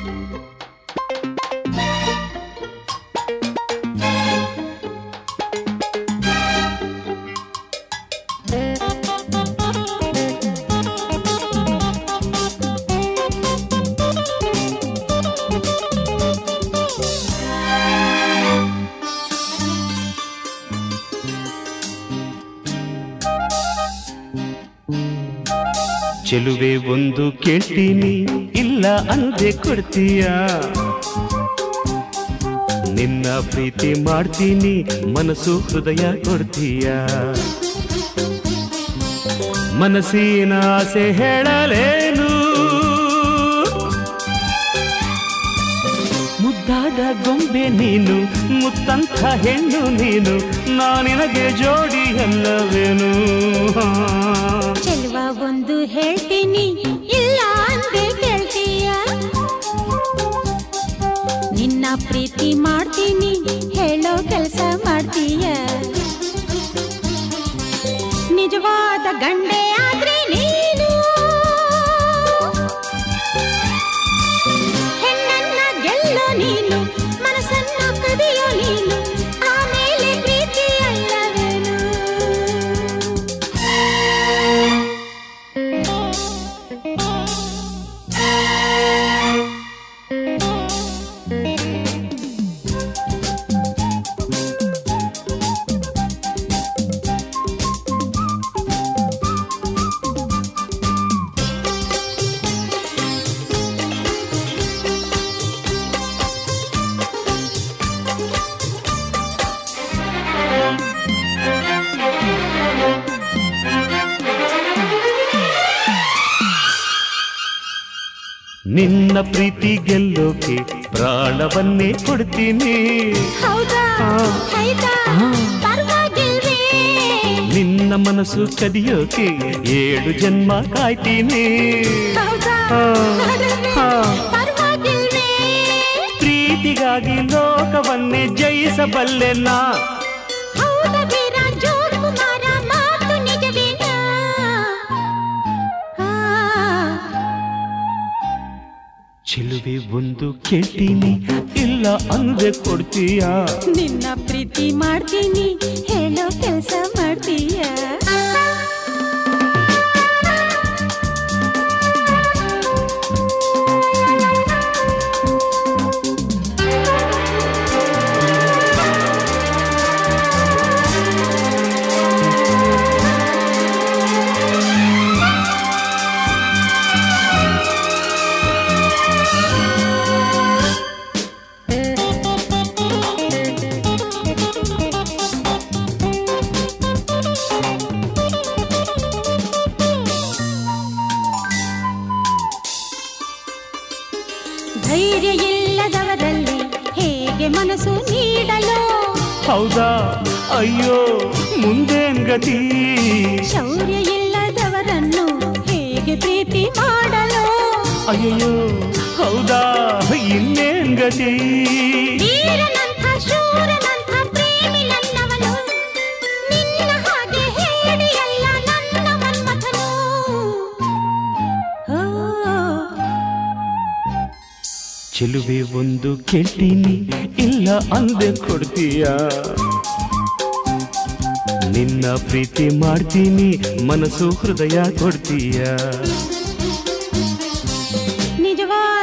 ಚೆಲುವೆ ಒಂದು ಕೇಳ್ತೀನಿ ಇಲ್ಲ ಅಂದೆ ಕೊಡ್ತೀಯ ನಿನ್ನ ಪ್ರೀತಿ ಮಾಡ್ತೀನಿ ಮನಸ್ಸು ಹೃದಯ ಕೊಡ್ತೀಯ ಮನಸ್ಸಿನ ಆಸೆ ಹೇಳಲೇನು ಮುದ್ದಾದ ಗೊಂಬೆ ನೀನು ಮುತ್ತಂಥ ಹೆಣ್ಣು ನೀನು ನಾನಿನಗೆ ಜೋಡಿ ಅಲ್ಲವೇನು ಚೆಲುವ ಒಂದು ಹೇಳ್ತೀನಿ ಇಲ್ಲ ಅಂದೆ ಕೇಳ್ತೀಯ ನಿನ್ನ ಪ್ರೀತಿ ಮಾಡ್ತೀನಿ ಹೇಳೋ ಕೆಲಸ ಮಾಡ್ತೀಯ ನಿಜವಾದ ಗಂಡೆ ಆದ್ರೆ ನೀನು ಹೆಣ್ಣನ್ನ ಗೆಲ್ಲೋ ನೀನು ಮನಸ್ಸನ್ನ ಕದಿಯೋ ನೀನು ಆಮೇಲೆ ಪ್ರೀತಿ ಅಲ್ಲವೇನು ನಿನ್ನ ಪ್ರೀತಿ ಗೆಲ್ಲೋಕೆ ಪ್ರಾಣವನ್ನೇ ಕೊಡ್ತೀನಿ ಹೌದಾ ಆ. ಹೈದಾ ಆ. ಪರವಾಗಿಲ್ವೇ ನಿನ್ನ ಮನಸ್ಸು ಕದಿಯೋಕೆ ಏಳು ಜನ್ಮ ಕಾಯ್ತೀನಿ ಹೌದಾ ಆ. ಅರೆರೆ, ಆ. ಪರವಾಗಿಲ್ವೇ ಪ್ರೀತಿಗಾಗಿ ಲೋಕವನ್ನೇ ಜಯಿಸಬಲ್ಲೆ ನಾ ಹೌದ ವೀರ ಜೋರ್ ಕುಮಾರ ಮಾತು ನಿಜವೇನಾ ಆ. ಚೆಲುವೆ ಒಂದು ಕೇಳ್ತೀನಿ ಇಲ್ಲ ಅಂದೆ ಕೊಡ್ತೀಯ ನಿನ್ನ ಪ್ರೀತಿ ಮಾಡ್ತೀನಿ ಹೇಳೋ ಕೆಲಸ ಮಾಡ್ತೀಯ ಧೈರ್ಯ ಇಲ್ಲದವರಲ್ಲಿ ಹೇಗೆ ಮನಸ್ಸು ನೀಡಲು ಹೌದಾ ಅಯ್ಯೋ ಮುಂದೇನ್ ಗತಿ ಶೌರ್ಯ ಇಲ್ಲದವರನ್ನು ಹೇಗೆ ಪ್ರೀತಿ ಮಾಡಲು ಅಯ್ಯೋ ಹೌದಾ ಇನ್ನೇನ್ ಗತಿ ವೀರನಂಥ ಶೂರನಂಥ ಪ್ರೇಮಿ ನನ್ನವನು ನಿನ್ನ ಹಾಗೆ ಹೇಳಿಯಲ್ಲ ನನ್ನ ಮನ್ಮಥನು ಓ ಚೆಲುವೆ ಒಂದು ಕೇಳ್ತೀನಿ ಇಲ್ಲ ಅಂದೆ ಕೊಡ್ತೀಯ ನಿನ್ನ ಪ್ರೀತಿ ಮಾಡ್ತೀನಿ ಮನಸ್ಸು ಹೃದಯ ಕೊಡ್ತೀಯ ನಿಜವಾದ